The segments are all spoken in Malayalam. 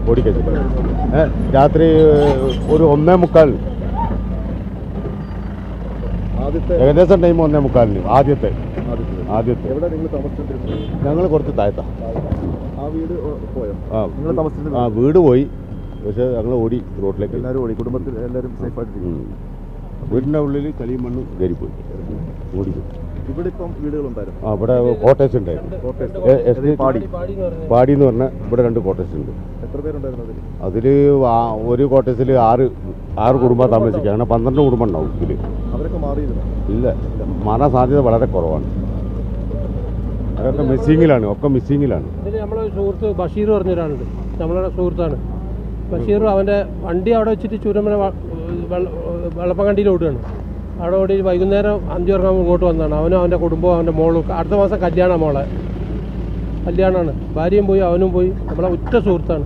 ഓടിക്കഴിച്ചിട്ട് ഏ, രാത്രി ഒരു ഒന്നേ മുക്കാൽ ആദ്യത്തെ ഏകദേശം ടൈം ഒന്നേ മുക്കാലിന് ആദ്യത്തെ ആദ്യത്തെ ആദ്യത്തെ എവിടെ നിങ്ങൾ താമസിച്ചിരുന്നത് ഞങ്ങൾ കുറച്ച് താഴത്താ ആ വീട് ഓ, പോയോ ആ നിങ്ങൾ താമസിച്ചിരുന്ന ആ വീട് പോയി പക്ഷെ ഞങ്ങൾ ഓടി റോഡിലേക്ക് എല്ലാവരും ഓടി കുടുംബത്തിൽ എല്ലാവരും സേഫ് ആയിട്ടിരിക്കും ഉം. വീടിൻ്റെ ഉള്ളിൽ ചളിയും മണ്ണും കയറിപ്പോയി ഓടിപ്പോയി ഇവിടെ ഇപ്പം വീടുകളുണ്ടായിരുന്നു ആ ഇവിടെ കോട്ടേഴ്സ് ഉണ്ടായിരുന്നു കോട്ടയത്ത് എ- എസ്റ്റേറ്റ് പാടി പാടി എന്ന് പറഞ്ഞാൽ ഇവിടെ രണ്ട് കോട്ടേഴ്സ് ഉണ്ട് എത്ര പേരുണ്ടായിരുന്നു അതിൽ അതിൽ ഒരു കോട്ടേഴ്സിൽ ആറ് ആറ് കുടുംബം താമസിക്കുക അങ്ങനെ പന്ത്രണ്ട് കുടുംബം ഉണ്ടാവും ഇതിൽ അവരൊക്കെ മാറിയിരുന്നു ഇല്ല മാറാൻ സാധ്യത വളരെ കുറവാണ് അതൊക്കെ മിസ്സിങ്ങിലാണ് ഒക്കെ മിസ്സിങ്ങിലാണ് ഇതിൽ നമ്മളെ സുഹൃത്ത് ബഷീർ പറഞ്ഞ ഒരാളുണ്ട് നമ്മളുടെ സുഹൃത്താണ് ബഷീർ അവൻ്റെ വണ്ടി അവിടെ വെച്ചിട്ട് ചുരമല വെള്ളപ്പങ്കണ്ടിയിൽ ഓടുകയാണ് അവിടെ ഓടി വൈകുന്നേരം അഞ്ചു ഇറങ്ങാൻ ഇങ്ങോട്ട് വന്നതാണ് അവനും അവൻ്റെ കുടുംബവും അവൻ്റെ മോളും അടുത്ത മാസം കല്യാണം മോളെ കല്യാണമാണ് ഭാര്യയും പോയി അവനും പോയി നമ്മളെ ഉറ്റ സുഹൃത്താണ്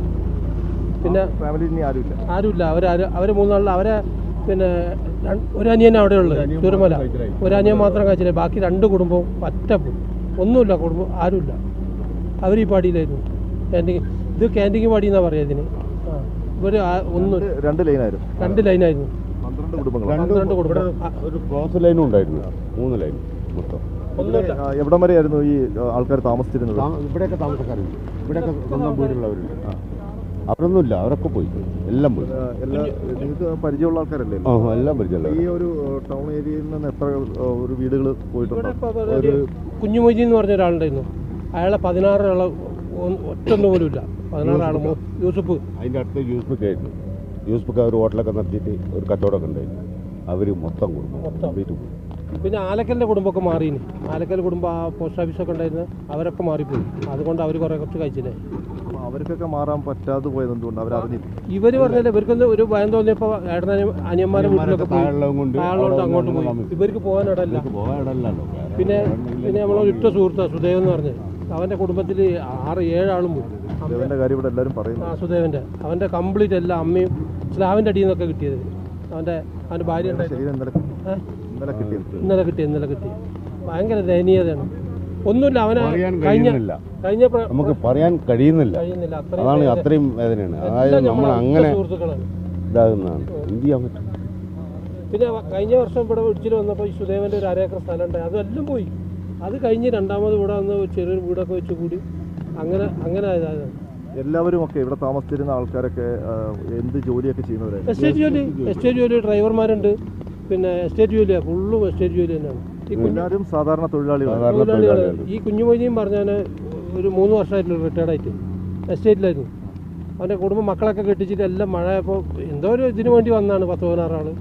പിന്നെ ഫാമിലി ഇനി ആരുമില്ല ആരുമില്ല അവർ അവർ മൂന്നാളിൽ അവരെ പിന്നെ രണ്ട്- ഒരു അനിയൻ അവിടെ ഉള്ളത് ചുരമല ഒരു അനിയൻ മാത്രം കഴിച്ചില്ല ബാക്കി രണ്ട് കുടുംബവും പറ്റ പോയി ഒന്നുമില്ല കുടുംബം ആരുമില്ല അവർ ഈ പാടിയിലായിരുന്നു ക്യാൻറ്റീൻ ഇത് ക്യാൻറ്റീൻ പാടി എന്നാ പറയാ ഇതിന് ആ ഇവർ ഒന്ന് രണ്ട് രണ്ട് ലൈനായിരുന്നു രണ്ട് ലൈനായിരുന്നു പന്ത്രണ്ട് കുടുംബങ്ങൾ പന്ത്രണ്ട് കുടുംബം ഇവിടെ ഒരു ക്രോസ് ലൈനും ഉണ്ടായിരുന്നു മൂന്ന് ലൈൻ മൊത്തം ഒന്നുമില്ല എവിടം വരെയായിരുന്നു ഈ ആൾക്കാർ താമസിച്ചിരുന്നത് താ- ഇവിടെയൊക്കെ താമസക്കാരുണ്ട് ഇവിടെയൊക്കെ സ്വന്തം വീടുള്ളവരുണ്ട് അവരൊന്നുമില്ല അവരൊക്കെ പോയി എല്ലാം പോയി ആ, എല്ലാ നിങ്ങൾക്ക് പരിചയമുള്ള ആൾക്കാരല്ലേ ആ എല്ലാം പരിചയമുള്ള ഈ ഒരു ടൗൺ ഏരിയയിൽ നിന്ന് എത്ര ആ, ഒരു വീടുകൾ ഇവിടെ പോയിട്ടുണ്ടോ ഇപ്പോൾ ഒരു കുഞ്ഞുമൊയ്ജി എന്ന് പറഞ്ഞ ഒരാളുണ്ടായിരുന്നു അയാളെ പതിനാറ് ആളെ ഒറ്റൊന്നും പോലും ഇല്ല പതിനാറ് ആൾ യൂസഫ് അതിൻ്റെ അടുത്ത് യൂസ് ബുക്ക് ആയിരുന്നു യൂസ് ബുക്ക് അവർ ഹോട്ടലൊക്കെ നടത്തിയിട്ട് ഒരു കച്ചവടമൊക്കെ ഉണ്ടായിരുന്നു അവർ മൊത്തം കൊടുക്കും മൊത്തം. കംപ്ലീറ്റ് പോയി പിന്നെ ആലക്കലിൻ്റെ കുടുംബമൊക്കെ മാറിയിന് ആലക്കൽ കുടുംബം ആ പോസ്റ്റ് ഓഫീസൊക്കെ ഉണ്ടായിരുന്നു അവരൊക്കെ മാറിപ്പോയി അതുകൊണ്ട് അവർ കുറേ കുറച്ച് കഴിച്ചില്ലേ അപ്പൊ അവർക്കൊക്കെ മാറാൻ പറ്റാതെ പോയത് എന്തുകൊണ്ട് അവരറിഞ്ഞില്ല ഇവർ പറഞ്ഞാൽ ഇവർക്കൊന്ന് ഒരു ഭയം തോന്നിയപ്പോൾ ഏട്ടനും അനിയന്മാരും വീട്ടിലൊക്കെ പോയി താഴെയുള്ളതും കൊണ്ട് താഴോട്ട് അങ്ങോട്ട് പോയി താമസിക്കും. ഇവർക്ക് പോകാൻ ഇടമല്ല ഇവർക്ക് പോകാൻ ഇടമല്ലല്ലോ പിന്നെ പിന്നെ നമ്മളെ ഇട്ട സുഹൃത്താണ് സുദേവ് എന്ന് പറഞ്ഞത് അവൻ്റെ കുടുംബത്തിൽ ആറ് ഏഴ് ആളും പോയി ദേവന്റെ കാര്യം ഇവിടെ എല്ലാവരും പറയുന്നു ആ സുദേവൻ്റെ അവൻ്റെ കംപ്ലീറ്റ് എല്ലാം അമ്മയും സ്ലാവിൻ്റെ അടിയിൽ നിന്നൊക്കെ കിട്ടിയത് അവൻ്റെ അവൻ്റെ ഭാര്യ ഉണ്ടായിരുന്നു ശരീരം ഇന്നലെ ഏ? ഇന്നലെ കിട്ടിയത് ഇന്നലെ കിട്ടി ഇന്നലെ കിട്ടി ഭയങ്കര ദയനീയതയാണ് ഒന്നുമില്ല അവനെ പറയാൻ കഴിഞ്ഞ കഴിയുന്നില്ല കഴിഞ്ഞ പ്ര- നമുക്ക് പറയാൻ കഴിയുന്നില്ല കഴിയുന്നില്ല അത്രയും അതാണ് വേദന. അത്രയും വേദനയാണ് അതായത് എല്ലാം നമ്മൾ നമ്മളെ അങ്ങനെ സുഹൃത്തുക്കളാണ് ഇതാകുന്നതാണ് എന്ത് ചെയ്യാൻ പറ്റും പിന്നെ വ- കഴിഞ്ഞ വർഷം ഇവിടെ ഇടിച്ചിൽ വന്നപ്പോൾ ഈ സുദേവൻ്റെ ഒരു അരേക്കർ സ്ഥലം ഉണ്ടായി അതെല്ലാം പോയി അത് കഴിഞ്ഞ് രണ്ടാമത് ഇവിടെ വന്ന് ചെറിയൊരു വീടൊക്കെ വെച്ച് കൂടി അങ്ങനെ അങ്ങനെ ആയതാണ് എല്ലാവരും ഒക്കെ ഇവിടെ താമസിച്ചിരുന്ന ആൾക്കാരൊക്കെ ആ, എന്ത് ജോലിയൊക്കെ ചെയ്യുന്നവരായിരുന്നു എസ്റ്റേറ്റ് ജോലി എസ്റ്റേറ്റ് ജോലി ഡ്രൈവർമാരുണ്ട് പിന്നെ എസ്റ്റേറ്റ് ജോലിയാണ് ഫുള്ളും എസ്റ്റേറ്റ് ജോലി തന്നെയാണ് ഈ കുഞ്ഞു എല്ലാവരും സാധാരണ തൊഴിലാളികളാണ് സാധാരണ തൊഴിലാളികൾ തൊഴിലാളികൾ ഈ കുഞ്ഞുമൊയ്ജിയും പറഞ്ഞാൽ ഒരു മൂന്ന് വർഷമായിട്ടുള്ള റിട്ടയർഡ് ആയിട്ട് എസ്റ്റേറ്റിലായിരുന്നു അവൻ്റെ കുടുംബം മക്കളൊക്കെ കെട്ടിച്ചിട്ട് എല്ലാം മഴയപ്പോൾ എന്തോ ഒരു ഇതിനു വേണ്ടി വന്നാണ് പത്ത് പതിനാറ് ആൾ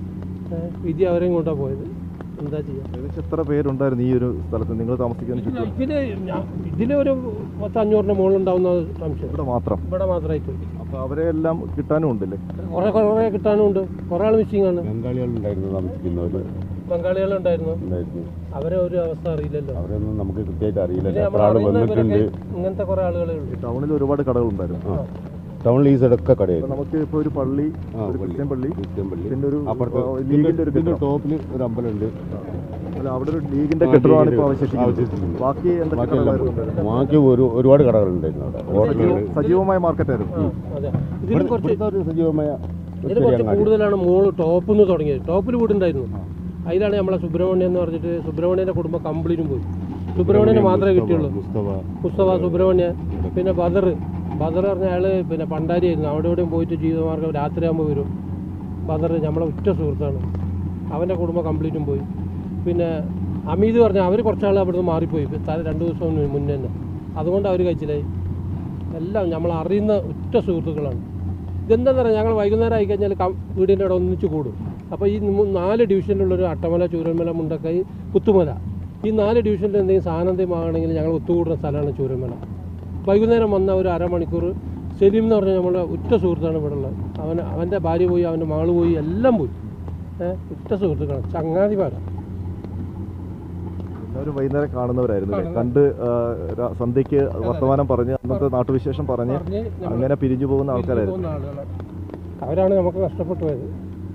വിധി അവരെയും കൊണ്ടാണ് പോയത് എന്താ ചെയ്യുക ഏകദേശം എത്ര പേരുണ്ടായിരുന്നു ഈ ഒരു സ്ഥലത്ത് നിങ്ങൾ താമസിക്കുന്ന ചുറ്റും ഇതില് ഞാ- ഇതിലൊരു പത്ത് അഞ്ഞൂറിൻ്റെ മുകളിലുണ്ടാവുന്ന സംശയം ഇവിടെ മാത്രം ഇവിടെ മാത്രമായിട്ട് അപ്പൊ അവരെ എല്ലാം കിട്ടാനും ഉണ്ടല്ലേ കുറേ കുറേ കിട്ടാനുണ്ട് കുറേ ആൾ മിസ്സിംഗ് ആണ് ബംഗാളികളുണ്ടായിരുന്നു താമസിക്കുന്നവർ ബംഗാളികളുണ്ടായിരുന്നു ഉണ്ടായിരുന്നു അവരെ ഒരു അവസ്ഥ അറിയില്ലല്ലോ അവരൊന്നും നമുക്ക് കൃത്യമായിട്ട് അറിയില്ല പിന്നെ എത്ര നമ്മൾ ആൾ അറിയുന്നവരൊക്കെ വന്നിട്ടുണ്ട് ഇങ്ങനത്തെ കുറേ ആളുകളേ ഉള്ളൂ ഈ ടൗണിൽ ഒരുപാട് കടകളുണ്ടായിരുന്നു ആ ടൗണിൽ ഈ സൈഡൊക്കെ അപ്പൊ കടയായിരുന്നു നമുക്ക് ഇപ്പൊ ഒരു പള്ളി ആ, ഒരു പള്ളി. ക്രിസ്ത്യൻ പള്ളി ക്രിസ്ത്യൻ പള്ളി പിന്നെ ഒരു അപ്പുറത്ത് ആ, ലീഗിന്റെ ഒരു ഇതിന്റെ കെട്ടിടം ടോപ്പിൽ ഒരു അമ്പലമുണ്ട് അല്ല അവിടെ ഒരു ലീഗിന്റെ ആ, കെട്ടിടമാണ് ഇപ്പൊ ലീഗിന്റെ അവശേഷിക്കുന്നത് അവശേഷിക്കുന്നത്. ബാക്കി എന്തൊക്കെ ബാക്കിയെല്ലാം കടകളായിരുന്നു പോയി. ഉണ്ടായിരുന്നത്? ബാക്കി ഒരു ഒരുപാട് കടകളുണ്ടായിരുന്നു അവിടെ ഹോട്ടലുകൾ സജീവ- സജീവമായ മാർക്കറ്റായിരുന്നു അതെ ഇതിലും കുറച്ച് ഇവിടുത്തെ ഒരു സജീവമായ ഒരു ഇതിൽ കുറച്ച് ചെറിയ കൂടുതലാണ് മോള് ടോപ്പിൽ നിന്ന് തുടങ്ങിയത് ടോപ്പിൽ വീടുണ്ടായിരുന്നു അതിലാണ് നമ്മളെ സുബ്രഹ്മണ്യം എന്ന് പറഞ്ഞിട്ട് സുബ്രഹ്മണ്യൻ്റെ കുടുംബം കംപ്ലീറ്റും പോയി സുബ്രഹ്മണ്യനെ മാത്രമേ കിട്ടിയുള്ളൂ മുസ്തഫ മുസ്തഫ സുബ്രഹ്മണ്യൻ പിന്നെ ബദർ ബദർ പറഞ്ഞ അയാൾ പിന്നെ പണ്ടാരിയായിരുന്നു അവിടെ എവിടെയും പോയിട്ട് ജീവിതമാർഗ്ഗം രാത്രിയാകുമ്പോൾ വരും ബദർ നമ്മളെ ഉറ്റ സുഹൃത്താണ് അവൻ്റെ കുടുംബം കംപ്ലീറ്റും പോയി പിന്നെ അമീദ് പറഞ്ഞ അവർ കുറച്ചാൾ അവിടുന്ന് മാറിപ്പോയി തല രണ്ട് ദിവസം മുന്നേ- മുന്നേ തന്നെ അതുകൊണ്ട് അവർ കഴിച്ചില്ലായി എല്ലാം നമ്മൾ അറിയുന്ന ഉറ്റ സുഹൃത്തുക്കളാണ് ഇതെന്താണെന്ന് പറഞ്ഞാൽ ഞങ്ങൾ വൈകുന്നേരം ആയി കഴിഞ്ഞാൽ കം- വീടിൻ്റെ അവിടെ ഒന്നിച്ച് കൂടും അപ്പോൾ ഈ മൂ- നാല് ഡിവിഷനിലുള്ളൊരു അട്ടമല ചൂരന്മല മുണ്ടക്കൈ പുത്തുമല ഈ നാല് ഡിവിഷനിൽ എന്തെങ്കിലും സാധനം എന്തെങ്കിലും വാങ്ങണമെങ്കിൽ ഞങ്ങൾ ഒത്തുകൂടുന്ന സ്ഥലമാണ് ചൂരന്മല വൈകുന്നേരം വന്ന ഒരു അരമണിക്കൂർ സലീം എന്ന് പറഞ്ഞാൽ നമ്മുടെ ഉറ്റ സുഹൃത്താണ് ഇവിടെ ഉള്ളത് അവൻ അവൻ്റെ ഭാര്യ പോയി അവൻ്റെ മകള് പോയി എല്ലാം പോയി ഏഹ് ഉറ്റ സുഹൃത്തുക്കളാണ് ചങ്ങാതിമാരാണ് എല്ലാവരും വൈകുന്നേരം കാണുന്നവരായിരുന്നു അല്ലേ? കണ്ട് ആ, ര- സന്ധ്യയ്ക്ക് വർത്തമാനം പറഞ്ഞ് അന്നത്തെ നാട്ടുവിശേഷം പറഞ്ഞ് പറഞ്ഞ് ഞങ്ങൾ അങ്ങനെ പിരിഞ്ഞു പോകുന്ന ആൾക്കാരായിരുന്നു പോകുന്ന ആളുകളാണ് അവരാണ് നമുക്ക് നഷ്ടപ്പെട്ടു പോയത്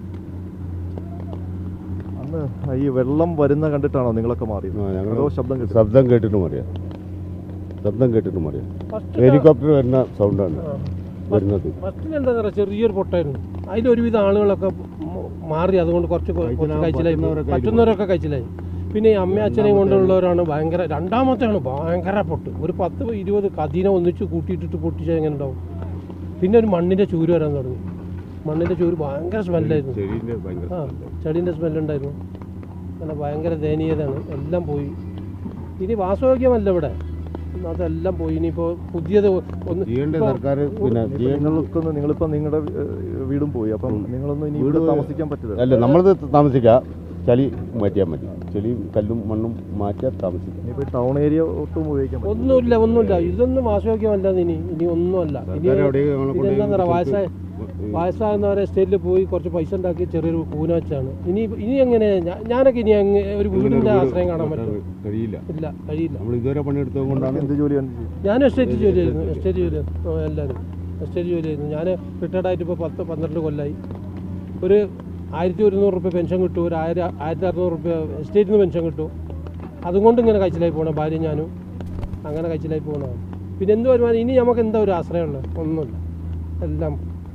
അന്ന് ഈ വെള്ളം വരുന്ന കണ്ടിട്ടാണോ നിങ്ങളൊക്കെ മാറിയത് ആ, ഞങ്ങൾ അതോ ശബ്ദം കേട്ടു ശബ്ദം കേട്ടിട്ടും അറിയാം ശബ്ദം കേട്ടിട്ടും അറിയാം ഫസ്റ്റ് ഹെലികോപ്റ്റർ വരുന്ന സൗണ്ടാണ് വരുന്നത് ഫസ്റ്റിൽ എന്താ പറയുക ചെറിയൊരു പൊട്ടായിരുന്നു അതിലൊരുവിധ ആളുകളൊക്കെ മ- മാറി അതുകൊണ്ട് കുറച്ച് കൊ- കുറച്ച് കഴിച്ചിലായി പറ്റുന്നവരൊക്കെ പറ്റുന്നവരൊക്കെ കഴിച്ചിലായി പിന്നെ ഈ അമ്മയും അച്ഛനെയും കൊണ്ടുള്ളവരാണ് ഭയങ്കര രണ്ടാമത്തെയാണ് ഭയങ്കര പൊട്ട് ഒരു പത്ത് ഇരുപത് കതിനെ ഒന്നിച്ച് കൂട്ടിയിട്ടിട്ട് പൊട്ടിച്ചാൽ എങ്ങനെ ഉണ്ടാവും പിന്നെ ഒരു മണ്ണിൻ്റെ ചൂര് വരാൻ തുടങ്ങി മണ്ണിൻ്റെ ചൂര് ഭയങ്കര സ്മെല്ലായിരുന്നു ചെടീൻ്റെ ഭയങ്കര ആ ചെടീൻ്റെ സ്മെല്ലുണ്ടായിരുന്നു അങ്ങനെ ഭയങ്കര ദയനീയതയാണ് എല്ലാം പോയി ഇനി വാസയോഗ്യമല്ല ഇവിടെ അതെല്ലാം പോയി ഇനിയിപ്പോൾ പുതിയത് ഒന്ന് ചെയ്യേണ്ട ഇപ്പൊ സർക്കാർ പിന്നെ ഇനിയിപ്പോ ചെയ്യേണ്ട നിങ്ങൾക്കൊന്ന് നിങ്ങളിപ്പോ നിങ്ങളുടെ ഏഹ്, വീടും പോയി അപ്പം നിങ്ങളൊന്നും ഇനി ഇവിടെ വീട് താമസിക്കാൻ പറ്റില്ല അല്ല നമ്മളത് താമസിക്കുക ചളി മാറ്റിയാൽ മതി ചെളിയും കല്ലും മണ്ണും മാറ്റിയാൽ താമസിക്കാം ഇനിയിപ്പോ ടൗൺ ഏരിയ ഒട്ടും ഉപയോഗിക്കാൻ പറ്റില്ല ഒന്നുമില്ല ഒന്നുമില്ല ഇതൊന്നും വാസയോഗ്യമല്ല ഇനി ഇനി ഒന്നുമല്ല ഇനി സർക്കാർ എവിടെയും നമ്മളെ കൊണ്ട് ഇതെന്താ പറയാ വയസ്സായ ഈ വയസ്സാകുന്നവരെ സ്റ്റേറ്റിൽ പോയി കുറച്ച് പൈസ ഉണ്ടാക്കി ചെറിയൊരു കൂന വെച്ചാണ് ഇനി ഇനി എങ്ങനെ ഞാ- ഞാനൊക്കെ ഇനി അങ്ങ് ഒരു വീടിന്റെ ആശ്രയം കാണാൻ പറ്റും കഴിയില്ല ഇല്ല കഴിയില്ല നമ്മൾ ഇതുവരെ പണിയെടുത്തത് കൊണ്ടാണ് എന്ത് ജോലിയാണ് ചെയ്യുന്നത് ഞാൻ എസ്റ്റേറ്റ് ജോലിയായിരുന്നു എസ്റ്റേറ്റ് ജോലി എല്ലാവരും എസ്റ്റേറ്റ് ജോലിയായിരുന്നു ഞാൻ റിട്ടയർഡ് ആയിട്ട് ഇപ്പോൾ പത്ത് പന്ത്രണ്ട് കൊല്ലമായി ഒരു ആയിരത്തി ഒരുന്നൂറ് റുപ്യ പെൻഷൻ കിട്ടും ഒരു ആയിരം ആയിരത്തി അറുന്നൂറ് റുപ്യ എസ്റ്റേറ്റിൽ നിന്ന് പെൻഷൻ കിട്ടും അതുകൊണ്ട് ഇങ്ങനെ കഴിച്ചിലായി പോകണം ഭാര്യ ഞാനും അങ്ങനെ കഴിച്ചിലായി പോകണതാണ് പിന്നെ എന്ത് വരുമാനം ഇനി നമുക്ക് എന്താ ഒരു ആശ്രയമുള്ളത് ഒന്നുമില്ല എല്ലാം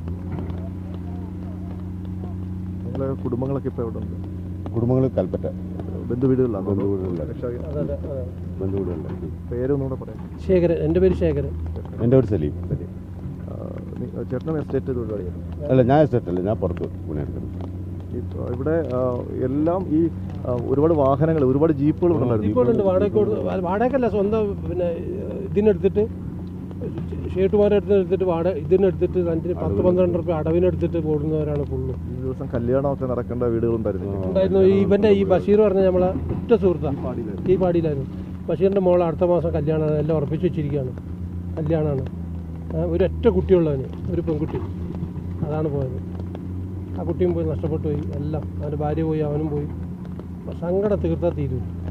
നിങ്ങളെ കുടുംബങ്ങളൊക്കെ ഇപ്പൊ എവിടെ ഉണ്ട് കുടുംബങ്ങൾ കൽപ്പറ്റ ബന്ധുവീടുകളിലാണ് ബന്ധുവീടുകളിലാണ് അതെ അതെ അതെ ബന്ധുവീടുകളിലാണ് പേരൊന്നും കൂടെ പറയാം ശേഖരൻ എൻ്റെ പേര് ശേഖരൻ എൻ്റെ ഒരു സലീം ചേട്ടനും എസ്റ്റേറ്റ് തൊഴിലാളിയാണ് അല്ല ഞാൻ എസ്റ്റേറ്റ് അല്ല ഞാൻ പുറത്ത് പണിയെടുക്കുന്നു ഇപ്പോ ഇവിടെ ആ, എല്ലാം ഈ ആ, ഒരുപാട് വാഹനങ്ങൾ ഒരുപാട് ജീപ്പുകൾ ഉണ്ടായിരുന്നു ഇപ്പോൾ ഉണ്ട് വാടകയ്ക്ക് കൊടുത്ത് വാടകയ്ക്കല്ല സ്വന്തം പിന്നെ ഇതിനെടുത്തിട്ട് ഷേട്ടുമാരെ അടുത്ത് എടുത്തിട്ട് വാടക ഇതിനെടുത്തിട്ട് റെന്റിന് പത്ത് പന്ത്രണ്ട് റുപ്യ അടവിനെടുത്തിട്ട് കൂടുന്നവരാണ് ഫുള്ളും ഈ ദിവസം കല്യാണമൊക്കെ നടക്കേണ്ട വീടുകളുണ്ടായിരുന്നു ഉണ്ടായിരുന്നു ഈ ഇവൻ്റെ ഈ ബഷീർ പറഞ്ഞ നമ്മളെ ഉറ്റ സുഹൃത്താണ് ഈ പാടിയിലായിരുന്നു ബഷീറിൻ്റെ മോൾ അടുത്ത മാസം കല്യാണമാണ് എല്ലാം ഉറപ്പിച്ച് വെച്ചിരിക്കുകയാണ് കല്യാണമാണ് ആ, ഒരു ഒറ്റ കുട്ടിയുള്ളവന് ഒരു പെൺകുട്ടി അതാണ് പോയത് ആ കുട്ടിയും പോയി നഷ്ടപ്പെട്ടു പോയി എല്ലാം അവൻ്റെ ഭാര്യ പോയി അവനും പോയി സങ്കടം തീർത്താൽ തീരും